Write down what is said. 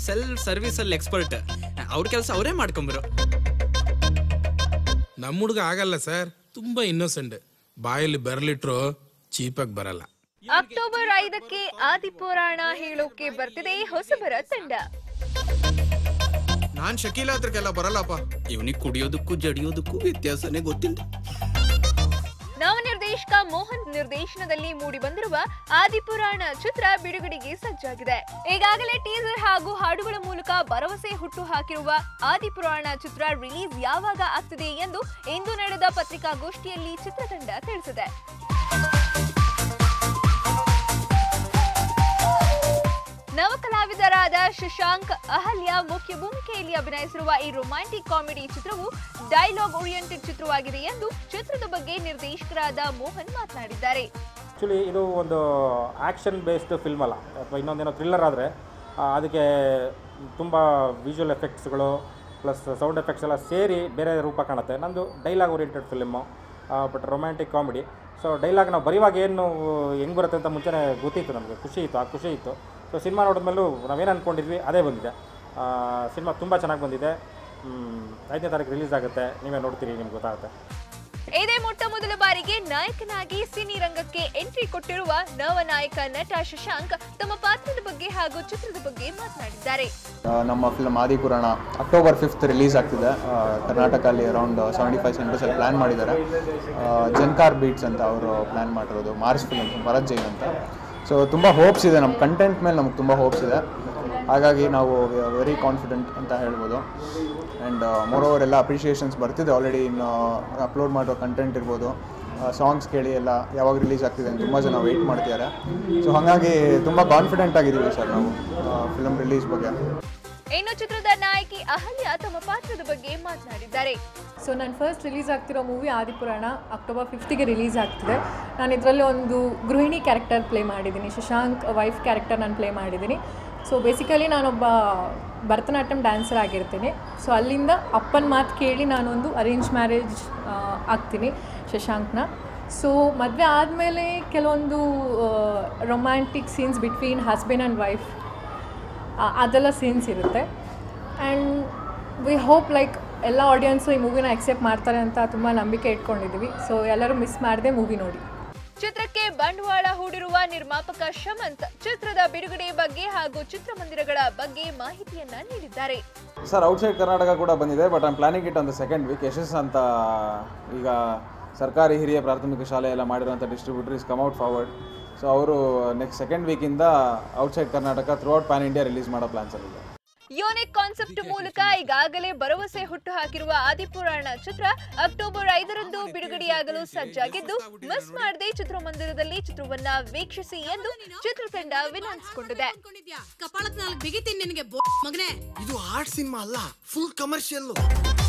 self service ಅಲ್ಲಿ expert ಅವ್ರ ಕೆಲಸ ಅವರೇ ಮಾಡ್ಕೊಂಬರು ನಮ್ಮ ಹುಡುಗ ಆಗಲ್ಲ ಸರ್ ತುಂಬಾ ಇನ್ನೋಸೆಂಟ್ ಬಾಯಲ್ಲಿ ಬೆರಳಿಟ್ರು ಚೀಪಾಗಿ ಬರಲ್ಲ ಅಕ್ಟೋಬರ್ ಐದಕ್ಕೆ ಆದಿಪುರಾಣ ಹೇಳೋಕೆ ಬರ್ತಿದೆ ಹೊಸಬರ ತಂಡ ನಾನ್ ಶಕೀಲ ಹತ್ರಕ್ಕೆಲ್ಲ ಬರಲ್ಲಪ್ಪ ಇವನಿಗೆ ಕುಡಿಯೋದಕ್ಕೂ ಜಡಿಯೋದಕ್ಕೂ ವ್ಯತ್ಯಾಸನೇ ಗೊತ್ತಿಲ್ಲ ನವ ನಿರ್ದೇಶಕ ಮೋಹನ್ ನಿರ್ದೇಶನದಲ್ಲಿ ಮೂಡಿ ಬಂದಿರುವ ಆದಿಪುರಾಣ ಚಿತ್ರ ಬಿಡುಗಡೆಗೆ ಸಜ್ಜಾಗಿದೆ ಈಗಾಗಲೇ ಟೀಸರ್ ಹಾಗೂ ಹಾಡುಗಳ ಮೂಲಕ ಭರವಸೆ ಹುಟ್ಟು ಹಾಕಿರುವ ಆದಿಪುರಾಣ ಚಿತ್ರ ರಿಲೀಸ್ ಯಾವಾಗ ಆಗ್ತಿದೆ ಎಂದು ಇಂದು ನಡೆದ ಪತ್ರಿಕಾಗೋಷ್ಠಿಯಲ್ಲಿ ಚಿತ್ರತಂಡ ತಿಳಿಸಿದೆ ನವ ಕಲಾವಿದರಾದ ಶಶಾಂಕ್ ಅಹಲ್ಯ ಮುಖ್ಯ ಭೂಮಿಕೆಯಲ್ಲಿ ಅಭಿನಯಿಸಿರುವ ಈ ರೊಮ್ಯಾಂಟಿಕ್ ಕಾಮಿಡಿ ಚಿತ್ರವು ಡೈಲಾಗ್ ಓರಿಯೆಂಟೆಡ್ ಚಿತ್ರವಾಗಿದೆ ಎಂದು ಚಿತ್ರದ ಬಗ್ಗೆ ನಿರ್ದೇಶಕರಾದ ಮೋಹನ್ ಮಾತನಾಡಿದ್ದಾರೆ ಆ್ಯಕ್ಚುಲಿ ಇದು ಒಂದು ಆ್ಯಕ್ಷನ್ ಬೇಸ್ಡ್ ಫಿಲ್ಮ್ ಅಲ್ಲ ಅಥವಾ ಇನ್ನೊಂದೇನೋ ಥ್ರಿಲ್ಲರ್ ಆದರೆ ಅದಕ್ಕೆ ತುಂಬ ವಿಜುವಲ್ ಎಫೆಕ್ಟ್ಸ್ಗಳು ಪ್ಲಸ್ ಸೌಂಡ್ ಎಫೆಕ್ಟ್ಸ್ ಎಲ್ಲ ಸೇರಿ ಬೇರೆ ರೂಪ ಕಾಣುತ್ತೆ ನಂದು dialogue oriented film but romantic comedy so dialogue ನಾವು ಬರೆಯುವಾಗ ಏನು ಹೆಂಗೆ ಬರುತ್ತೆ ಅಂತ ಮುಂಚೆನೇ ಗೊತ್ತಿತ್ತು ನಮಗೆ ಖುಷಿ ಇತ್ತು ಆ ಖುಷಿ ಇತ್ತು ಸೊ ಸಿನಿಮಾ ನೋಡಿದ್ಮೇಲೂ ನಾವೇನು ಅಂದ್ಕೊಂಡಿದ್ವಿ ಅದೇ ಬಂದಿದೆ ಸಿನಿಮಾ ತುಂಬ ಚೆನ್ನಾಗಿ ಬಂದಿದೆ ಹ್ಮ್, ಐದನೇ ತಾರೀಕು ರಿಲೀಸ್ ಆಗುತ್ತೆ ನೀವೇ ನೋಡ್ತೀರಿ ನಿಮ್ಗೆ ಗೊತ್ತಾಗುತ್ತೆ ಇದೇ ಮೊಟ್ಟ ಮೊದಲ ಬಾರಿಗೆ ನಾಯಕನಾಗಿ ಸಿನಿ ರಂಗಕ್ಕೆ ಎಂಟ್ರಿ ಕೊಟ್ಟಿರುವ ನವನಾಯಕ ನಟ ಶಶಾಂಕ್ ತಮ್ಮ ಪಾತ್ರದ ಬಗ್ಗೆ ಹಾಗೂ ಚಿತ್ರದ ಬಗ್ಗೆ ಮಾತನಾಡಿದ್ದಾರೆ ಆ, ನಮ್ಮ film Adipurana October fifth release ಆಗ್ತಿದೆ ಆ, ಕರ್ನಾಟಕಲ್ಲಿ ಅರೌಂಡ್ ಸೆವೆಂಟಿ ಫೈವ್ ಸೆಂಟರ್ಸಲ್ಲಿ ಪ್ಲ್ಯಾನ್ ಮಾಡಿದ್ದಾರೆ ಜನ್ಕಾರ್ ಬೀಟ್ಸ್ ಅಂತ ಅವರು ಪ್ಲ್ಯಾನ್ ಮಾಡಿರೋದು ಮಾರ್ಸ್ ಫಿಲ್ಮ್ ಭರತ್ ಜೈನ್ ಅಂತ ಸೊ ತುಂಬ ಹೋಪ್ಸ್ ಇದೆ ನಮ್ಮ ಕಂಟೆಂಟ್ ಮೇಲೆ ನಮಗೆ ತುಂಬ ಹೋಪ್ಸ್ ಇದೆ ಹಾಗಾಗಿ ನಾವು ವೆರಿ ಕಾನ್ಫಿಡೆಂಟ್ ಅಂತ ಹೇಳ್ಬೋದು ಆ್ಯಂಡ್ ಮೋರ್ ಓವರ್ ಎಲ್ಲ ಅಪ್ರಿಷಿಯೇಷನ್ಸ್ ಬರ್ತಿದೆ ಆಲ್ರೆಡಿ ಇನ್ನು ಅಪ್ಲೋಡ್ ಮಾಡೋ ಕಂಟೆಂಟ್ ಇರ್ಬೋದು ಸಾಂಗ್ಸ್ ಕೇಳಿ ಎಲ್ಲ ಯಾವಾಗ ರಿಲೀಸ್ ಆಗ್ತಿದೆ ಅಂತ ತುಂಬ ಜನ ವೆಯ್ಟ್ ಮಾಡ್ತಿದ್ದಾರೆ ಸೊ ಹಾಗಾಗಿ ತುಂಬ ಕಾನ್ಫಿಡೆಂಟ್ ಆಗಿದ್ದೀವಿ ಸರ್ ನಾವು ಫಿಲಮ್ ರಿಲೀಸ್ ಬಗ್ಗೆ ಇನ್ನು ಚಿತ್ರದ ನಾಯಕಿ ಅಹಲ್ಯ ತಮ್ಮ ಪಾತ್ರದ ಬಗ್ಗೆ ಮಾತನಾಡಿದ್ದಾರೆ ಸೊ ನಾನು ಫಸ್ಟ್ ರಿಲೀಸ್ ಆಗ್ತಿರೋ ಮೂವಿ ಆದಿಪುರಾಣ ಅಕ್ಟೋಬರ್ ಫಿಫ್ತಿಗೆ ರಿಲೀಸ್ ಆಗ್ತಿದೆ ನಾನು ಇದರಲ್ಲಿ ಒಂದು ಗೃಹಿಣಿ ಕ್ಯಾರೆಕ್ಟರ್ ಪ್ಲೇ ಮಾಡಿದ್ದೀನಿ ಶಶಾಂಕ್ ವೈಫ್ ಕ್ಯಾರೆಕ್ಟರ್ ನಾನು ಪ್ಲೇ ಮಾಡಿದ್ದೀನಿ ಸೊ ಬೇಸಿಕಲಿ ನಾನೊಬ್ಬ ಭರತನಾಟ್ಯಂ ಡ್ಯಾನ್ಸರ್ ಆಗಿರ್ತೀನಿ ಸೊ ಅಲ್ಲಿಂದ ಅಪ್ಪನ ಮಾತು ಕೇಳಿ ನಾನೊಂದು ಅರೇಂಜ್ ಮ್ಯಾರೇಜ್ ಆಗ್ತೀನಿ ಶಶಾಂಕ್ನ ಸೊ ಮದುವೆ ಆದಮೇಲೆ ಕೆಲವೊಂದು romantic scenes between husband and wife ಆ- ಅದೆಲ್ಲ ಸೀನ್ಸ್ ಇರುತ್ತೆ ಆ್ಯಂಡ್ ವಿ ಹೋಪ್ ಲೈಕ್ ಎಲ್ಲ ಆಡಿಯನ್ಸು ಈ ಮೂವಿನ ಅಕ್ಸೆಪ್ಟ್ ಮಾಡ್ತಾರೆ ಅಂತ ತುಂಬ ನಂಬಿಕೆ ಇಟ್ಕೊಂಡಿದ್ದೀವಿ ಸೊ ಎಲ್ಲರೂ ಮಿಸ್ ಮಾಡದೆ ಮೂವಿ ನೋಡಿ ಚಿತ್ರಕ್ಕೆ ಬಂಡವಾಳ ಹೂಡಿರುವ ನಿರ್ಮಾಪಕ ಶಮಂತ್ ಚಿತ್ರದ ಬಿಡುಗಡೆ ಬಗ್ಗೆ ಹಾಗೂ ಚಿತ್ರಮಂದಿರಗಳ ಬಗ್ಗೆ ಮಾಹಿತಿಯನ್ನ ನೀಡಿದ್ದಾರೆ ಸರ್ ಔಟ್ಸೈಡ್ ಕರ್ನಾಟಕ ಕೂಡ ಬಂದಿದೆ but I'm planning it on the second week Yashas ಅಂತ ಈಗ ಸರ್ಕಾರಿ ಹಿರಿಯ ಪ್ರಾಥಮಿಕ ಶಾಲೆ ಎಲ್ಲ ಮಾಡಿರೋಂಥ distributor is come out forward so ಅವರು ನೆಕ್ಸ್ಟ್ ಸೆಕೆಂಡ್ ವೀಕಿಂದ outside Karnataka throughout pan India release ಮಾಡೋ ಪ್ಲಾನ್ಸಲ್ಲಿದೆ ಯೂನಿಕ್ ಕಾನ್ಸೆಪ್ಟ್ ಮೂಲಕ ಈಗಾಗಲೇ ಭರವಸೆ ಹುಟ್ಟು ಹಾಕಿರುವ ಆದಿಪುರಾಣ ಚಿತ್ರ ಅಕ್ಟೋಬರ್ ಐದರಂದು ಬಿಡುಗಡೆಯಾಗಲು ಸಜ್ಜಾಗಿದ್ದು ಮಿಸ್ ಮಾಡದೆ ಚಿತ್ರಮಂದಿರದಲ್ಲಿ ಚಿತ್ರವನ್ನ ವೀಕ್ಷಿಸಿ ಎಂದು ಚಿತ್ರತಂಡ ವಿನಂತಿಸಿಕೊಂಡಿದೆ ಕಪಾಳದ ನಾಲ್ಕು ಬಿಗಿತೀನಿ ನಿನಗೆ ಮಗನೇ ಇದು ಆರ್ಟ್ ಸಿನಿಮಾ ಅಲ್ಲ ಫುಲ್ ಕಮರ್ಷಿಯಲ್